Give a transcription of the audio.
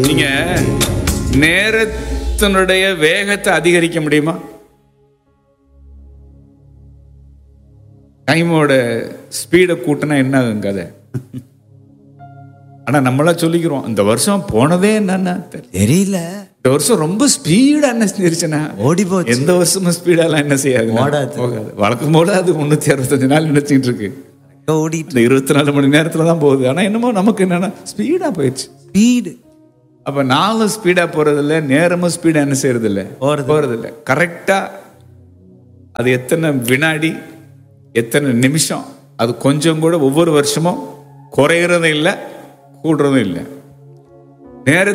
நீங்க நேரத்தினுடைய வேகத்தை அதிகரிக்க முடியுமா டைமோட ஸ்பீடை கூட்டினா என்ன ஆகும் கதை ஆனா நம்மளா சொல்லிக்கிறோம் இந்த வருஷம் போனதே என்னன்னா தெரியல. தெரியல இந்த வருஷம் ரொம்ப ஸ்பீடா என்ன செஞ்சிருச்சுன்னா ஓடி போச்சு எந்த வருஷமும் ஸ்பீடாலாம் என்ன செய்யாது ஓடாது. போகாது வழக்கம் போல அது முன்னூத்தி அறுபத்தஞ்சு நாள் நினைச்சிட்டு இருக்கு ஓடிட்டு இந்த இருபத்தி நாலு மணி நேரத்துல தான் போகுது ஆனா என்னமோ நமக்கு என்னன்னா ஸ்பீடா போயிடுச்சு ஸ்பீடு அப்ப நாளும் ஸ்பீடா போறது இல்ல நேரமும் ஸ்பீடா என்ன செய்யறது இல்ல போறது. போறது இல்ல கரெக்டா அது எத்தனை வினாடி எத்தனை நிமிஷம் அது கொஞ்சம் கூட ஒவ்வொரு வருஷமும் குறையறதும் இல்லை கூடுறதும் இல்லை நேர